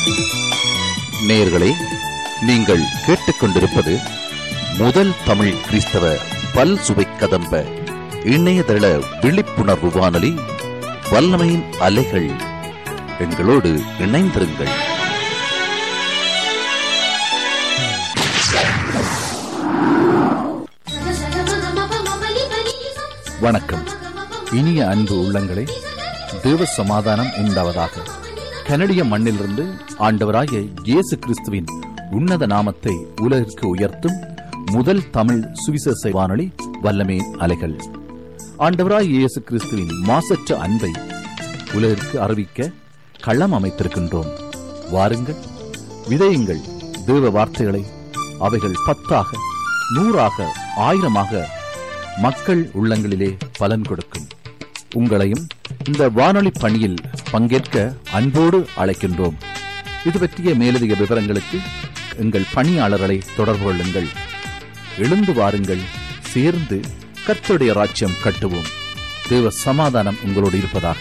நேயர்களே நீங்கள் கேட்டுக்கொண்டிருப்பது முதல் தமிழ் கிறிஸ்தவ பல் சுவை கதம்ப இணையதள விழிப்புணர்வு வானொலி வல்லமையின் அலைகள் எங்களோடு இணைந்திருங்கள் வணக்கம் இனிய அன்பு உள்ளங்களே தேவ சமாதானம் உண்டாவதாக கனடிய மண்ணிலிருந்து ஆண்டவராகிய இயேசு கிறிஸ்துவின் உன்னத நாமத்தை உலகிற்கு உயர்த்தும் முதல் தமிழ் சுவிசேஷ வானொலி வல்லமே அலைகள் ஆண்டவராய் இயேசு கிறிஸ்துவின் மாசற்ற அன்பை உலகிற்கு அறிவிக்க களம் அமைத்திருக்கின்றோம் வாருங்கள் விதையுங்கள் தேவ வார்த்தைகளை அவைகள் பத்தாக நூறாக ஆயிரமாக மக்கள் உள்ளங்களிலே பலன் கொடுக்கும் உங்களையும் இந்த வானொலி பணியில் பங்கேற்க அன்போடு அழைக்கின்றோம் இது பற்றிய மேலதிக விவரங்களுக்கு எங்கள் பணியாளர்களை தொடர்பு கொள்ளுங்கள் எழுந்து வாருங்கள் சேர்ந்து கர்த்தருடைய ராஜ்யம் கட்டுவோம் தேவ சமாதானம் உங்களோடு இருப்பதாக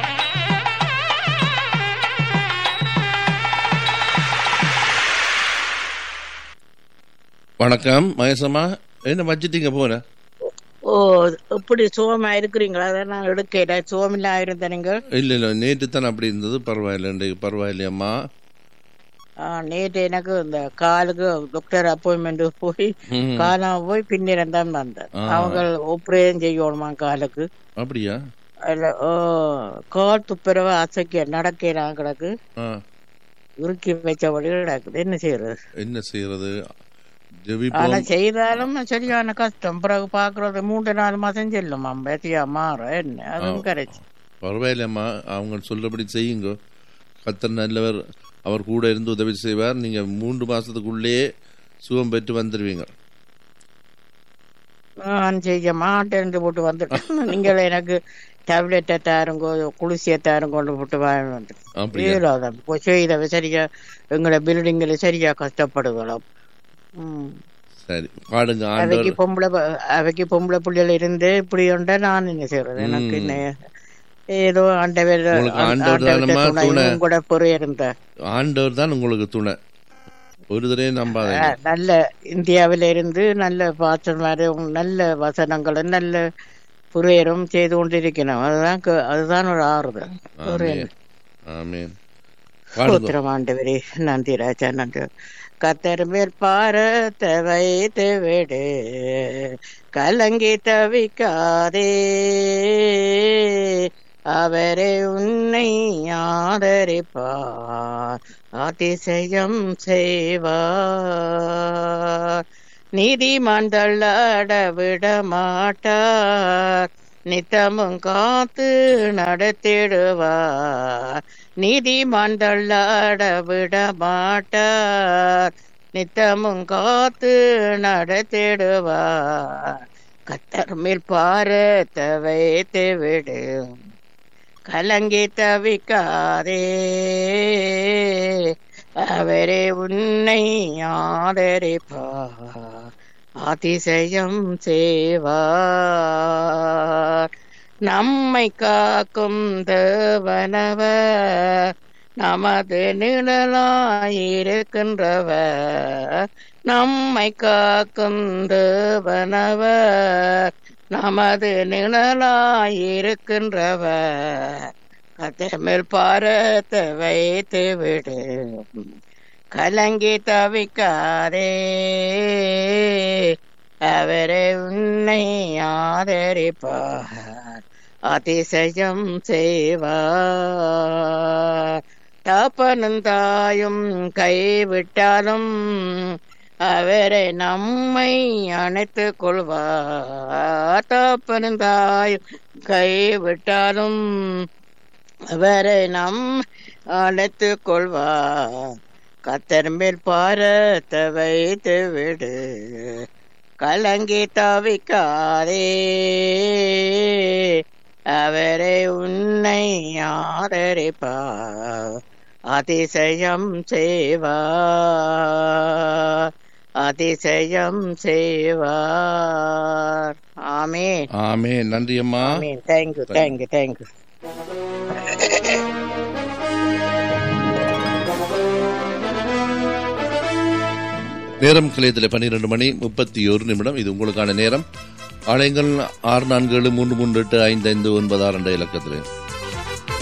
வணக்கம் மகேசம்மா என்ன வச்சிட்டீங்க போன ஓ இப்படி சுகமா இருக்கிறீங்களா அதை நான் எடுக்கல சுகமில்லா இருந்த நீங்கள் இல்ல இல்ல நேற்று தானே அப்படி இருந்தது பரவாயில்ல இன்றைக்கு பரவாயில்லையம்மா ஆ, நேற்று எனக்கு இந்த காலுக்கு டாக்டர் அப்பாயின்மெண்ட் போய் ம். காணாம போய் பின்னிரம் தான் வந்தேன் ஆ. அவங்க ஆப்ரேஷன் செய்யணுமா காலுக்கு அப்படியா அதுல ஓ கால் துப்புரவ அசைக்க நடக்கலாம் கிடக்கு ஆ உருக்கி வச்சபடி கிடக்குது என்ன செய்யறது என்ன செய்யறது ஆனா ஜெபிப்போம் செய்தாலும் சரியான கஷ்டம் பிறகு பாக்குறது மூன்று நாலு மாசம் செல்லுமா பேத்தியா மாற என்ன அதுவும் கரைச்சு பரவாயில்லையம்மா அவங்க சொல்றபடி செய்யுங்க கத்தர் நல்லவர் அவர் கூட இருந்து உதவி செய்வார் நீங்க மூன்று மாசத்துக்குள்ளேயே சுகம் பெற்று வந்துடுவீங்க நான் செய்ய மாட்டேன் போட்டு வந்துட்டேன் நீங்கள் எனக்கு டேப்லெட்டை தாருங்கோ குளிசியை தாருங்கொண்டு போட்டு வாங்கி வந்து அப்படியா ஏழாதான் இப்போ செய்த சரியா எங்களை பில்டிங்கில் சரியா கஷ்டப்படுகிறோம் ம். சரி பாடுங்க அவைக்கு ஆண்டவர் பொம்பளை ப- அவைக்கு பொம்பளை பிள்ளைகள் இருந்து இப்படி உண்டா நான் என்ன செய்யறது எனக்கு என்ன ஏதோ ஆண்டவர் உங்களுக்கு ஆண்டவர் தானம்மா துணை. கூட பொறு இருந்த ஆண்டவர் தான் உங்களுக்கு துணை ஒரு தடவை நம்பாதீங்க நல்ல இந்தியாவில இருந்து நல்ல பாசமாரும் நல்ல வசனங்களும் நல்ல புரியரும் செய்து கொண்டிருக்கணும் அதுதான் க- அதுதான் ஒரு ஆறுதல் ஒரு ஆமென் ஆமென் பாடுங்க ஸ்தோத்திரம் ஆண்டவரே நன்றி ராஜா நன்றி கத்தர் மேல் பாரத்தை வைத்து விடு கலங்கி தவிக்காதே அவரே உன்னை ஆதரிப்பார் அதிசயம் செய்வார் நீதிமான் தள்ளாட விட மாட்டார் நித்தமும் காத்து நடத்திடுவார் நீதிமான் தள்ளாட விட மாட்டார் நித்தமும் காத்து நடத்திடுவார் கத்தர் மேல் பாரத்தை வைத்து விடு கலங்கி தவிக்காதே அவரே உன்னை ஆதரிப்பார் அதிசயம் செய்வார் நம்மை காக்கும் தேவனவர் நமது நிழலாயிருக்கின்றவர் நம்மை காக்கும் தேவனவர் நமது நிழலாயிருக்கின்றவர் கத்தமிழ் பாரத்தை வைத்து விடு கலங்கி தவிக்காதே அவரே உன்னை ஆதரிப்பார் அதிசயம் செய்வார் தப்பனும் தாயும் கைவிட்டாலும் அவரை நம்மை அணைத்துக் கொள்வார் தப்பனும் தாயும் கைவிட்டாலும் அவரை நம் அழைத்துக் கொள்வார் கத்தர் மேல் பாரத்தை வைத்து விடு கலங்கி தவிக்காதே அவரை உன்னை ஆதரிப்பார் அதிசயம் செய்வார் அதிசயம் செய்வார் ஆமேன் ஆமே நன்றி அம்மா ஆமேன் தேங்க்யூ தேங்க்யூ தேங்க்யூ நேரம் கலையத்தில் பன்னிரண்டு மணி முப்பத்தி ஒரு நிமிடம் இது உங்களுக்கான நேரம் ஆலயங்கள் ஆறு நான்கு ஏழு மூன்று மூன்று எட்டு ஐந்து ஐந்து ஒன்பது ஆறு என்ற இலக்கத்தில்